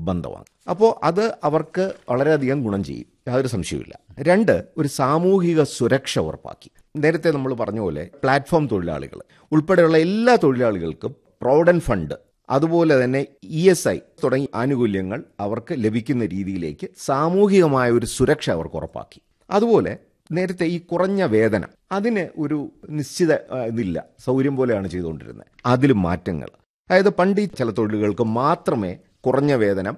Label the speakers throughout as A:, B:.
A: നിർബന്ധമാണ് അപ്പോൾ അത് അവർക്ക് വളരെയധികം ഗുണം ചെയ്യും യാതൊരു സംശയവുമില്ല രണ്ട് ഒരു സാമൂഹിക സുരക്ഷ ഉറപ്പാക്കി നേരത്തെ നമ്മൾ പറഞ്ഞ പോലെ പ്ലാറ്റ്ഫോം തൊഴിലാളികൾ ഉൾപ്പെടെയുള്ള എല്ലാ തൊഴിലാളികൾക്കും പ്രോവിഡന്റ് ഫണ്ട് അതുപോലെ തന്നെ ഇ എസ് ഐ തുടങ്ങിയ ആനുകൂല്യങ്ങൾ അവർക്ക് ലഭിക്കുന്ന രീതിയിലേക്ക് സാമൂഹികമായ ഒരു സുരക്ഷ അവർക്ക് ഉറപ്പാക്കി അതുപോലെ നേരത്തെ ഈ കുറഞ്ഞ വേതനം അതിന് ഒരു നിശ്ചിത ആ, ഇതില്ല സൗകര്യം പോലെയാണ് ചെയ്തുകൊണ്ടിരുന്നത് അതിൽ മാറ്റങ്ങൾ അതായത് പണ്ട് ഈ ചില തൊഴിലുകൾക്ക് മാത്രമേ കുറഞ്ഞ വേതനം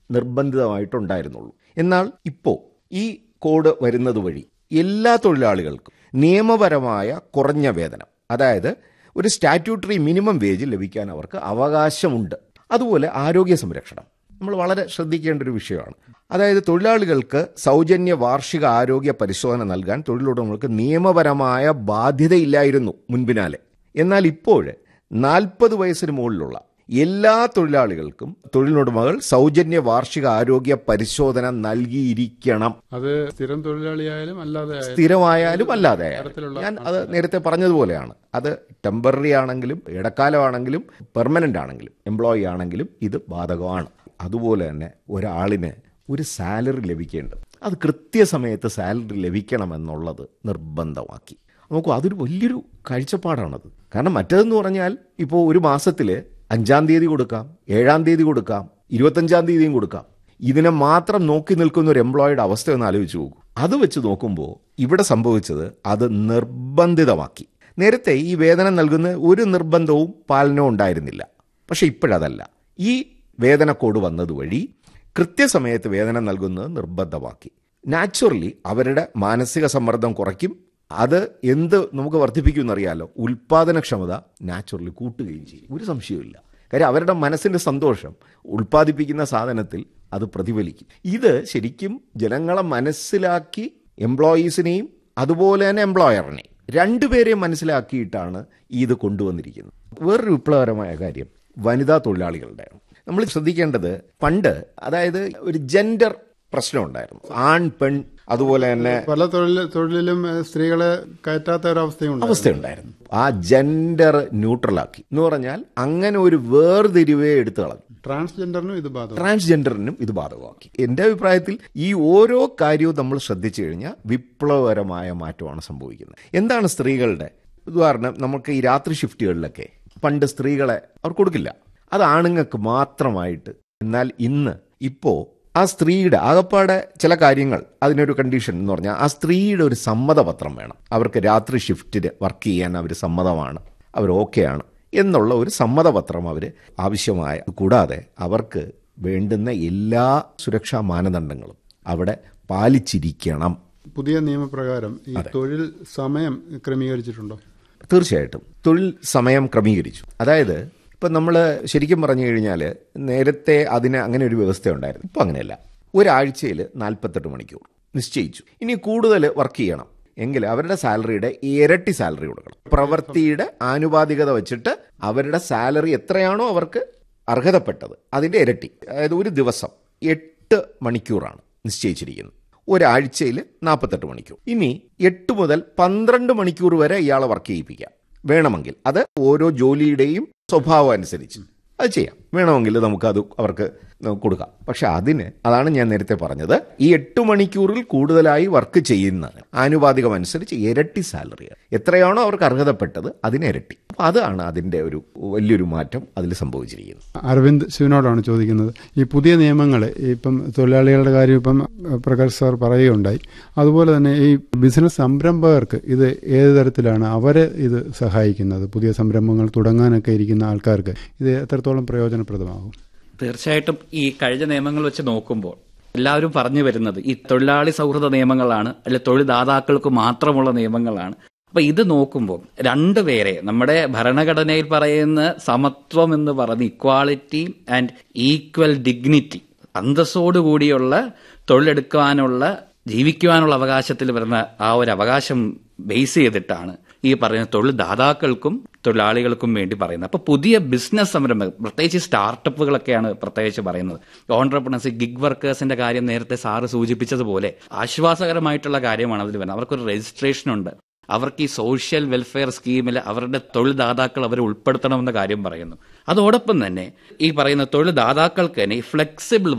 A: നിർബന്ധിതമായിട്ടുണ്ടായിരുന്നുള്ളൂ എന്നാൽ ഇപ്പോൾ ഈ കോഡ് വരുന്നത് വഴി എല്ലാ തൊഴിലാളികൾക്കും നിയമപരമായ കുറഞ്ഞ വേതനം അതായത് ഒരു സ്റ്റാറ്റ്യൂട്ടറി മിനിമം വേജ് ലഭിക്കാൻ അവർക്ക് അവകാശമുണ്ട് അതുപോലെ ആരോഗ്യ സംരക്ഷണം നമ്മൾ വളരെ ശ്രദ്ധിക്കേണ്ട ഒരു വിഷയമാണ് അതായത് തൊഴിലാളികൾക്ക് സൗജന്യ വാർഷിക ആരോഗ്യ പരിശോധന നൽകാൻ തൊഴിലുടമകൾക്ക് നിയമപരമായ ബാധ്യതയില്ലായിരുന്നു മുൻപിനാലെ എന്നാൽ ഇപ്പോൾ നാൽപ്പത് വയസ്സിന് മുകളിലുള്ള എല്ലാ തൊഴിലാളികൾക്കും തൊഴിലുടമകൾ സൗജന്യ വാർഷിക ആരോഗ്യ പരിശോധന നൽകിയിരിക്കണം
B: അത് സ്ഥിരം തൊഴിലാളിയായാലും അല്ലാതെ ആയാലും
A: സ്ഥിരമായാലും അല്ലാതെ ആയാലും.
B: തരത്തിലുള്ള
A: ഞാൻ അത് നേരത്തെ പറഞ്ഞതുപോലെയാണ് അത് ടെമ്പററി ആണെങ്കിലും ഇടക്കാലമാണെങ്കിലും പെർമനന്റ് ആണെങ്കിലും എംപ്ലോയി ആണെങ്കിലും ഇത് ബാധകമാണ് അതുപോലെ തന്നെ ഒരാളിന് ഒരു സാലറി ലഭിക്കേണ്ടത് അത് കൃത്യസമയത്ത് സാലറി ലഭിക്കണമെന്നുള്ളത് നിർബന്ധമാക്കി നോക്കൂ അതൊരു വലിയൊരു കാഴ്ചപ്പാടാണത് കാരണം മറ്റേതെന്ന് പറഞ്ഞാൽ ഇപ്പോൾ ഒരു മാസത്തിൽ അഞ്ചാം തീയതി കൊടുക്കാം ഏഴാം തീയതി കൊടുക്കാം ഇരുപത്തഞ്ചാം തീയതിയും കൊടുക്കാം ഇതിനെ മാത്രം നോക്കി നിൽക്കുന്ന ഒരു എംപ്ലോയിയുടെ അവസ്ഥ ഒന്ന് ആലോചിച്ച് നോക്കൂ അത് വെച്ച് നോക്കുമ്പോൾ ഇവിടെ സംഭവിച്ചത് അത് നിർബന്ധിതമാക്കി നേരത്തെ ഈ വേതനം നൽകുന്ന ഒരു നിർബന്ധവും പാലനവും ഉണ്ടായിരുന്നില്ല പക്ഷെ ഇപ്പോഴതല്ല ഈ വേതന കോഡ് വന്നതുവഴി കൃത്യസമയത്ത് വേതനം നൽകുന്നത് നിർബന്ധമാക്കി നാച്ചുറലി അവരുടെ മാനസിക സമ്മർദ്ദം കുറയ്ക്കും അത് എന്ത് നമുക്ക് വർദ്ധിപ്പിക്കുമെന്നറിയാലോ ഉൽപാദനക്ഷമത നാച്ചുറലി കൂട്ടുകയും ചെയ്യും ഒരു സംശയവുമില്ല കാര്യം അവരുടെ മനസ്സിന്റെ സന്തോഷം ഉൽപ്പാദിപ്പിക്കുന്ന സാധനത്തിൽ അത് പ്രതിഫലിക്കും ഇത് ശരിക്കും ജനങ്ങളെ മനസ്സിലാക്കി എംപ്ലോയീസിനെയും അതുപോലെ തന്നെ എംപ്ലോയറിനെയും രണ്ടുപേരെയും മനസ്സിലാക്കിയിട്ടാണ് ഇത് കൊണ്ടുവന്നിരിക്കുന്നത് വേറൊരു വിപ്ലവകരമായ കാര്യം വനിതാ തൊഴിലാളികളുടെയാണ് നമ്മൾ ശ്രദ്ധിക്കേണ്ടത് പണ്ട് അതായത് ഒരു ജെൻഡർ പ്രശ്നം ഉണ്ടായിരുന്നു ആൺ പെൺ അതുപോലെ തന്നെ
B: പല തൊഴിൽ തൊഴിലിലും ഏഹ്, സ്ത്രീകളെ കയറ്റാത്ത ഒരവസ്ഥയുണ്ട്
A: അവസ്ഥയുണ്ടായിരുന്നു ആ ജെൻഡർ ന്യൂട്രലാക്കി എന്ന് പറഞ്ഞാൽ അങ്ങനെ ഒരു വേർതിരിവേ എടുത്തു കളഞ്ഞു
B: ട്രാൻസ്ജെൻഡറിനും ഇത് ബാധകം
A: ട്രാൻസ്ജെൻഡറിനും ഇത് ബാധകമാക്കി എന്റെ അഭിപ്രായത്തിൽ ഈ ഓരോ കാര്യവും നമ്മൾ ശ്രദ്ധിച്ചു കഴിഞ്ഞാൽ വിപ്ലവകരമായ മാറ്റമാണ് സംഭവിക്കുന്നത് എന്താണ് സ്ത്രീകളുടെ ഉദാഹരണം നമുക്ക് ഈ രാത്രി ഷിഫ്റ്റുകളിലൊക്കെ പണ്ട് സ്ത്രീകളെ അവർ കൊടുക്കില്ല അത് ആണുങ്ങൾക്ക് മാത്രമായിട്ട് എന്നാൽ ഇന്ന് ഇപ്പോ ആ സ്ത്രീയുടെ ആകപ്പാടെ ചില കാര്യങ്ങൾ അതിനൊരു കണ്ടീഷൻ എന്ന് പറഞ്ഞാൽ ആ സ്ത്രീയുടെ ഒരു സമ്മതപത്രം വേണം അവർക്ക് രാത്രി ഷിഫ്റ്റിൽ വർക്ക് ചെയ്യാൻ അവർ സമ്മതമാണ് അവർ ഓക്കെയാണ് എന്നുള്ള ഒരു സമ്മതപത്രം അവർ ആവശ്യമായ കൂടാതെ അവർക്ക് വേണ്ടുന്ന എല്ലാ സുരക്ഷാ മാനദണ്ഡങ്ങളും അവിടെ പാലിച്ചിരിക്കണം
B: പുതിയ നിയമപ്രകാരം ഈ തൊഴിൽ സമയം ക്രമീകരിച്ചിട്ടുണ്ടോ
A: തീർച്ചയായിട്ടും തൊഴിൽ സമയം ക്രമീകരിച്ചു അതായത് ഇപ്പം നമ്മൾ ശരിക്കും പറഞ്ഞു കഴിഞ്ഞാൽ നേരത്തെ അതിന് അങ്ങനെ ഒരു വ്യവസ്ഥ ഉണ്ടായിരുന്നു ഇപ്പം അങ്ങനെയല്ല ഒരാഴ്ചയിൽ നാൽപ്പത്തെട്ട് മണിക്കൂർ നിശ്ചയിച്ചു ഇനി കൂടുതൽ വർക്ക് ചെയ്യണം എങ്കിൽ അവരുടെ സാലറിയുടെ ഇരട്ടി സാലറി കൊടുക്കണം പ്രവൃത്തിയുടെ ആനുപാതികത വെച്ചിട്ട് അവരുടെ സാലറി എത്രയാണോ അവർക്ക് അർഹതപ്പെട്ടത് അതിൻ്റെ ഇരട്ടി അതായത് ഒരു ദിവസം എട്ട് മണിക്കൂറാണ് നിശ്ചയിച്ചിരിക്കുന്നത് ഒരാഴ്ചയിൽ നാൽപ്പത്തെട്ട് മണിക്കൂർ ഇനി എട്ട് മുതൽ പന്ത്രണ്ട് മണിക്കൂർ വരെ ഇയാളെ വർക്ക് ചെയ്യിപ്പിക്കാം വേണമെങ്കിൽ അത് ഓരോ ജോലിയുടെയും സ്വഭാവം അനുസരിച്ച് അത് ചെയ്യാം വേണമെങ്കിൽ നമുക്കത് അവർക്ക് കൊടുക്കാം പക്ഷെ അതിന് അതാണ് ഞാൻ നേരത്തെ പറഞ്ഞത് ഈ എട്ട് മണിക്കൂറിൽ കൂടുതലായി വർക്ക് ചെയ്യുന്ന ആനുപാതികം അനുസരിച്ച് ഇരട്ടി സാലറി എത്രയാണോ അവർക്ക് അർഹതപ്പെട്ടത് അതിന് ഇരട്ടി അപ്പൊ അതാണ് അതിന്റെ ഒരു വലിയൊരു മാറ്റം അതിൽ സംഭവിച്ചിരിക്കുന്നത്
B: അരവിന്ദ് ശിവനോടാണ് ചോദിക്കുന്നത് ഈ പുതിയ നിയമങ്ങൾ ഇപ്പം തൊഴിലാളികളുടെ കാര്യം ഇപ്പം പ്രകാശ് സാർ പറയുകയുണ്ടായി അതുപോലെ തന്നെ ഈ ബിസിനസ് സംരംഭകർക്ക് ഇത് ഏത് തരത്തിലാണ് അവരെ ഇത് സഹായിക്കുന്നത് പുതിയ സംരംഭങ്ങൾ തുടങ്ങാനൊക്കെ ഇരിക്കുന്ന ആൾക്കാർക്ക് ഇത് എത്രത്തോളം പ്രയോജനപ്രദമാകും
C: തീർച്ചയായിട്ടും ഈ കഴിഞ്ഞ നിയമങ്ങൾ വെച്ച് നോക്കുമ്പോൾ എല്ലാവരും പറഞ്ഞു വരുന്നത് ഈ തൊഴിലാളി സൗഹൃദ നിയമങ്ങളാണ് അല്ലെ തൊഴിൽദാതാക്കൾക്ക് മാത്രമുള്ള നിയമങ്ങളാണ് അപ്പൊ ഇത് നോക്കുമ്പോൾ രണ്ടുപേരെ നമ്മുടെ ഭരണഘടനയിൽ പറയുന്ന സമത്വം എന്ന് പറഞ്ഞ് ഇക്വാളിറ്റി ആൻഡ് ഈക്വൽ ഡിഗ്നിറ്റി അന്തസ്സോടുകൂടിയുള്ള തൊഴിലെടുക്കാനുള്ള ജീവിക്കുവാനുള്ള അവകാശത്തിൽ വരുന്ന ആ ഒരു അവകാശം ബേസ് ചെയ്തിട്ടാണ് ഈ പറയുന്ന തൊഴിൽ ദാതാക്കൾക്കും തൊഴിലാളികൾക്കും വേണ്ടി പറയുന്നത് അപ്പൊ പുതിയ ബിസിനസ് സംരംഭം പ്രത്യേകിച്ച് സ്റ്റാർട്ടപ്പുകളൊക്കെയാണ് പ്രത്യേകിച്ച് പറയുന്നത് ഓൺടർപ്രണേഴ്സ് ഗിഗ് വർക്കേഴ്സിന്റെ കാര്യം നേരത്തെ സാറ് സൂചിപ്പിച്ചതുപോലെ ആശ്വാസകരമായിട്ടുള്ള കാര്യമാണ് അതിൽ വരുന്നത് അവർക്കൊരു രജിസ്ട്രേഷൻ ഉണ്ട് അവർക്ക് ഈ സോഷ്യൽ വെൽഫെയർ സ്കീമിൽ അവരുടെ തൊഴിൽ ദാതാക്കൾ അവരെ ഉൾപ്പെടുത്തണമെന്ന കാര്യം പറയുന്നു അതോടൊപ്പം തന്നെ ഈ പറയുന്ന തൊഴിൽ ദാതാക്കൾക്ക് തന്നെ ഈ ഫ്ലെക്സിബിൾ